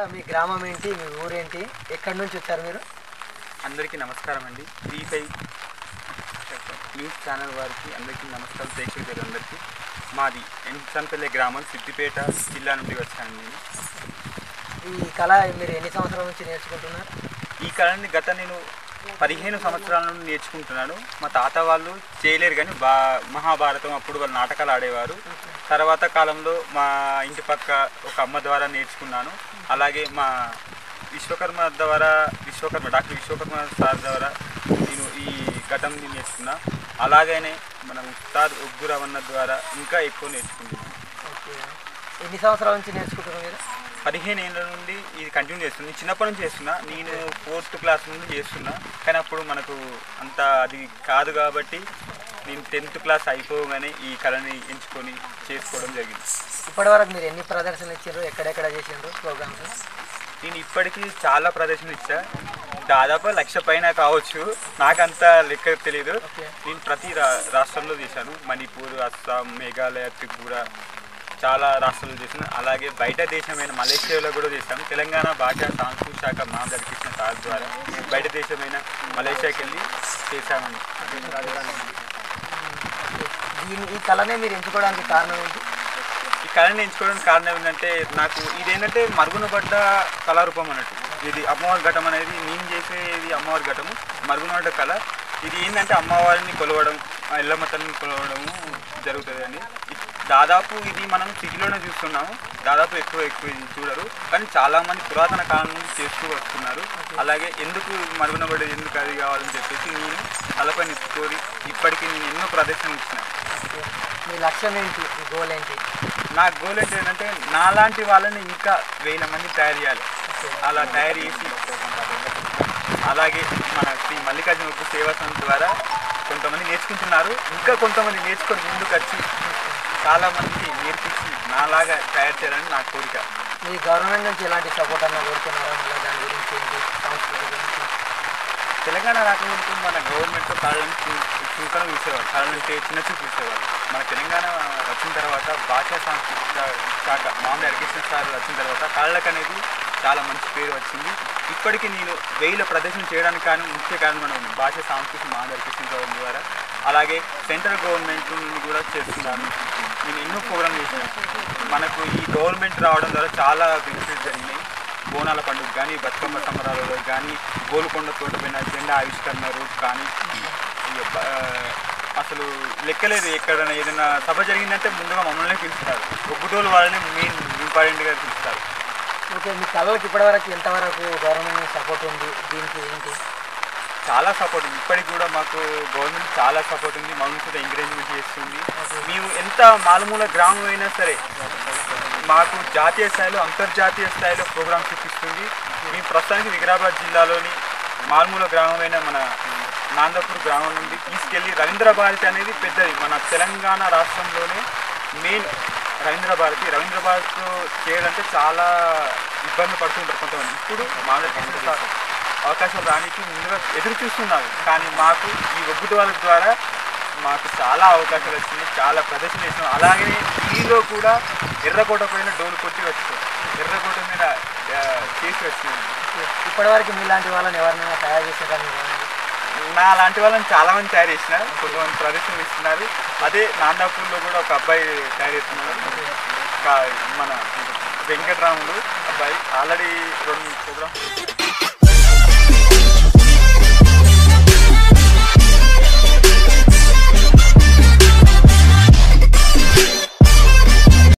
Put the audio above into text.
మీ గ్రామం ఏంటి మీ ఊరేంటి ఎక్కడి నుంచి వచ్చారు మీరు అందరికీ నమస్కారం అండి త్రీ ఫైవ్ న్యూస్ ఛానల్ వారికి అందరికీ నమస్కారం ప్రేక్షకులందరికీ మాది ఎన్సన్పల్లె గ్రామం సిద్దిపేట జిల్లా నుండి వచ్చాను నేను ఈ కళ మీరు ఎన్ని సంవత్సరాల నుంచి నేర్చుకుంటున్నారు ఈ కళని గత నేను పదిహేను సంవత్సరాల నుండి నేర్చుకుంటున్నాను మా తాత వాళ్ళు చేయలేరు కానీ బా మహాభారతం అప్పుడు వాళ్ళు నాటకాలు ఆడేవారు తర్వాత కాలంలో మా ఇంటి పక్క ఒక అమ్మ ద్వారా నేర్చుకున్నాను అలాగే మా విశ్వకర్మ ద్వారా విశ్వకర్మ డాక్టర్ విశ్వకర్మ సార్ ద్వారా నేను ఈ ఘటనని నేర్చుకున్నా అలాగనే మన ఉస్తాద్ ఒగ్గు రవణ ద్వారా ఇంకా ఎక్కువ నేర్చుకుంటున్నాను ఓకే ఎన్ని సంవత్సరాల నుంచి నేర్చుకుంటున్నారు మీరు పదిహేను ఏళ్ళ నుండి ఇది కంటిన్యూ చేస్తున్నా నేను చిన్నప్పటి నుంచి చేస్తున్నా నేను ఫోర్త్ క్లాస్ నుండి చేస్తున్నా కానీ అప్పుడు మనకు అంత అది కాదు కాబట్టి నేను టెన్త్ క్లాస్ అయిపోగానే ఈ కళని ఎంచుకొని చేసుకోవడం జరిగింది ఇప్పటివరకు మీరు ఎన్ని ప్రదర్శనలు ఇచ్చారు ఎక్కడెక్కడ చేసిండ్రు ప్రోగ్రామ్స్ నేను ఇప్పటికీ చాలా ప్రదర్శనలు ఇచ్చా దాదాపు లక్ష పైన కావచ్చు నాకంత లెక్క తెలియదు ఓకే నేను ప్రతి రా రాష్ట్రంలో చేశాను మణిపూర్ అస్సాం మేఘాలయ త్రిపుర చాలా రాష్ట్రాల్లో చేశాను అలాగే బయట దేశమైన మలేషియాలో కూడా చేశాను తెలంగాణ భాష సాంస్కృతిక శాఖ మాధవ్ కృష్ణ సార్ ద్వారా బయట దేశమైన మలేషియాకి వెళ్ళి చేశామండి దీని ఈ కళనే మీరు ఎంచుకోవడానికి కారణం ఏంటి ఈ కళని ఎంచుకోవడానికి కారణం ఏంటంటే నాకు ఇదేంటంటే మరుగున పడ్డ కళారూపం అన్నట్టు ఇది అమ్మవారి ఘటం అనేది నేను చేసేది అమ్మవారి ఘటము మరుగున పడ్డ కళ ఇది ఏంటంటే అమ్మవారిని కొలవడం ఆ ఎల్లమ్మ తల్లిని కొలవడము జరుగుతుంది అని ఇ- దాదాపు ఇది మనం సిటీలోనే చూస్తున్నాము దాదాపు ఎక్కువ ఎక్కువ ఇది చూడరు కానీ చాలా మంది పురాతన కాలం నుంచి చేస్తూ వస్తున్నారు అలాగే ఎందుకు మరుగున పడేది ఎందుకు అది కావాలని చెప్పేసి నేను తలపై నిప్పుకొని ఇప్పటికీ నేను ఎన్నో ప్రదర్శనలు ఇచ్చినాను ఓకే మీ లక్ష్యం ఏంటి మీ గోల్ ఏంటి నా గోల్ ఏంటి ఏంటంటే నాలాంటి వాళ్ళని ఇంకా వేల మంది తయారు చేయాలి అలా తయారు చేసి అలాగే మన శ్రీ మల్లికార్జున ఉప్పు సేవా సంస్థ ద్వారా కొంతమంది నేర్చుకుంటున్నారు ఇంకా కొంతమంది నేర్చుకొని ముందుకు వచ్చి చాలా మందికి నేర్పించి నాలాగా తయారు చేయాలని నా కోరిక మీ గవర్నమెంట్ నుంచి ఎలాంటి సపోర్ట్ అన్న కోరుతున్నారా మళ్ళీ దాని గురించి ఏంటి సంస్కృతి గురించి తెలంగాణ రాకముందు మన గవర్నమెంట్ కాళ్ళని చులకన చూసేవారు కాళ్ళని చిన్న చూపు చూసేవారు మన తెలంగాణ వచ్చిన తర్వాత భాషా సాంస్కృతిక శాఖ మామూలు ఎడ్యుకేషన్ సార్ వచ్చిన తర్వాత కాళ్ళకి అనేది చాలా మంచి పేరు వచ్చింది ఇప్పటికీ నేను వెయ్యిల ప్రదర్శన చేయడానికి కానీ ముఖ్య కారణం మనం భాష సాంస్కృతిక మామూలు ఎడ్యుకేషన్ సార్ ద్వారా అలాగే సెంట్రల్ గవర్నమెంట్ నుండి కూడా చేస్తున్నాను నేను ఎన్నో ప్రోగ్రామ్ చేశాను మనకు ఈ గవర్నమెంట్ రావడం ద్వారా చాలా బెనిఫిట్స్ జరిగినాయి బోనాల పండుగ కానీ బతుకమ్మ సంబరాలలో కానీ గోల్కొండ తోటపైన జెండా ఆవిష్కరణలు కానీ ఈ బ- అసలు లెక్కలేదు ఎక్కడైనా ఏదైనా సభ జరిగిందంటే ముందుగా మమ్మల్ని పిలుస్తారు ఒగ్గుటోలు వాళ్ళని మెయిన్ ఇంపార్టెంట్గా పిలుస్తారు ఓకే మీ కళలకు ఇప్పటివరకు ఎంతవరకు గవర్నమెంట్ సపోర్ట్ ఉంది దీనికి ఏంటి చాలా సపోర్ట్ ఉంది ఇప్పటికి కూడా మాకు గవర్నమెంట్ చాలా సపోర్ట్ ఉంది మమ్మల్ని కూడా ఎంకరేజ్మెంట్ చేస్తుంది మేము ఎంత మారుమూల గ్రామం అయినా సరే మాకు జాతీయ స్థాయిలో అంతర్జాతీయ స్థాయిలో ప్రోగ్రామ్స్ ఇప్పిస్తుంది మేము ప్రస్తుతానికి వికారాబాద్ జిల్లాలోని మారుమూల గ్రామమైన మన నాందపూర్ గ్రామం నుండి తీసుకెళ్ళి రవీంద్ర భారతి అనేది పెద్దది మన తెలంగాణ రాష్ట్రంలోనే మెయిన్ రవీంద్ర భారతి రవీంద్ర భారత్ చేయాలంటే చాలా ఇబ్బంది పడుతుంటారు కొంతమంది ఇప్పుడు మామూలుగా అవకాశం రానికి ముందుగా ఎదురు చూస్తున్నారు కానీ మాకు ఈ ఒగ్గుటి వాళ్ళ ద్వారా మాకు చాలా అవకాశాలు వచ్చినాయి చాలా ప్రదర్శన చేసినాం అలాగే టీవీలో కూడా ఎర్రకోట పైన డోలు కొట్టి వచ్చినాం ఎర్రకోట మీద ఆ, చేసి వచ్చినాం ఇప్పటివరకు మీలాంటి వాళ్ళని ఎవరినైనా తయారు చేసేదాన్ని నా లాంటి వాళ్ళని చాలా మంది తయారు చేసిన కొంతమంది ప్రదర్శనలు ఇస్తున్నారు అదే నాందాపూర్లో కూడా ఒక అబ్బాయి తయారు చేస్తున్నారు ఇంకా మన వెంకటరాముడు అబ్బాయి ఆల్రెడీ రెండు ప్రోగ్రామ్స్